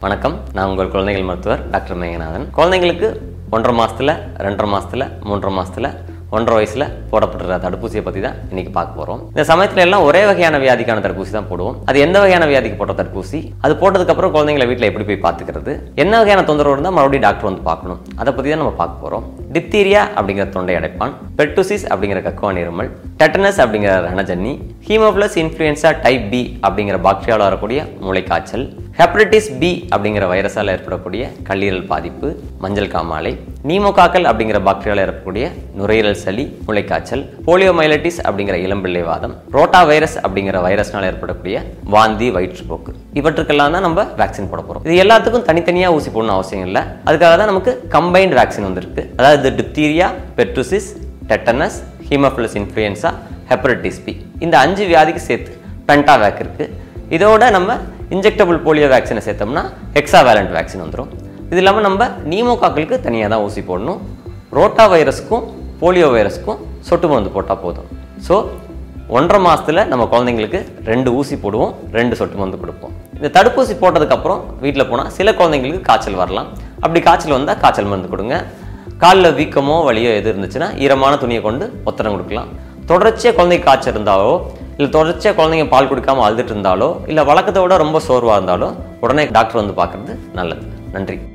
வணக்கம் நான் உங்கள் குழந்தைகள் மருத்துவர் டாக்டர் மேகநாதன் குழந்தைங்களுக்கு ஒன்றரை மாசத்துல ரெண்டரை மாசத்துல மூன்றரை மாசத்துல ஒன்றரை வயசுல போடப்படுற தடுப்பூசியை பத்தி தான் இன்னைக்கு பார்க்க போறோம் இந்த சமயத்துல எல்லாம் ஒரே வகையான வியாதிக்கான தடுப்பூசி தான் போடுவோம் அது எந்த வகையான வியாதிக்கு போட்ட தடுப்பூசி அது போட்டதுக்கு அப்புறம் குழந்தைங்களை வீட்டில் எப்படி போய் பார்த்துக்கிறது என்ன வகையான தொந்தரவு இருந்தால் மறுபடியும் டாக்டர் வந்து பார்க்கணும் அதை பத்தி தான் நம்ம பார்க்க போறோம் டிப்தீரியா அப்படிங்கிற தொண்டை அடைப்பான் பெர்டுசிஸ் அப்படிங்கிற கக்குவான் இருமல் டெட்டனஸ் அப்படிங்கிற ரணஜன்னி ஹீமோபிளஸ் இன்ஃப்ளூயன்சா டைப் பி அப்படிங்கிற பாக்டீரியாவில் வரக்கூடிய மூளைக்காய்ச்சல் ஹெப்படைட்டிஸ் பி அப்படிங்கிற வைரஸால் ஏற்படக்கூடிய கல்லீரல் பாதிப்பு மஞ்சள் காமாலை நீமோகாக்கல் அப்படிங்கிற பாக்டீரியாவில் ஏற்படக்கூடிய நுரையீரல் சளி மூளைக்காய்ச்சல் போலியோமைலட்டிஸ் அப்படிங்கிற இளம்பிள்ளை வாதம் ரோட்டா வைரஸ் அப்படிங்கிற வைரஸ்னால் ஏற்படக்கூடிய வாந்தி வயிற்றுப்போக்கு இவற்றுக்கெல்லாம் தான் நம்ம வேக்சின் போட போகிறோம் இது எல்லாத்துக்கும் தனித்தனியாக ஊசி போடணும் அவசியம் இல்லை அதுக்காக தான் நமக்கு கம்பைன்ட் வேக்சின் வந்திருக்கு அதாவது diphtheria pertussis tetanus haemophilus influenza hepatitis B இந்த அஞ்சு வியாதிக்கு சேர்த்து பென்டாவேக் இருக்கு இதோட நம்ம இன்ஜெக்டபிள் போலியோ வேக்சினை சேர்த்தோம்னா ஹெக்ஸாவேலண்ட் வேக்சின் வந்துடும் இது இல்லாமல் நம்ம நீமோகாக்களுக்கு தனியாக தான் ஊசி போடணும் ரோட்டா வைரஸ்க்கும் போலியோ வைரஸ்க்கும் சொட்டு மருந்து போட்டால் போதும் ஸோ ஒன்றரை மாசத்துல நம்ம குழந்தைங்களுக்கு ரெண்டு ஊசி போடுவோம் ரெண்டு சொட்டு மருந்து கொடுப்போம் இந்த தடுப்பூசி போட்டதுக்கப்புறம் வீட்டில் போனால் சில குழந்தைங்களுக்கு காய்ச்சல் வரலாம் அப்படி காய்ச்சல் வந்தால் காய்ச்சல் மருந்து கொடுங்க காலில் வீக்கமோ வலியோ எது இருந்துச்சுன்னா ஈரமான துணியை கொண்டு ஒத்தடம் கொடுக்கலாம் தொடர்ச்சியாக குழந்தைக்கு காய்ச்சல் இருந்தாலோ இல்லை தொடர்ச்சியாக குழந்தைங்க பால் குடிக்காமல் அழுதுட்டு இருந்தாலோ இல்லை வழக்கத்தை விட ரொம்ப சோர்வாக இருந்தாலோ உடனே டாக்டர் வந்து பார்க்குறது நல்லது நன்றி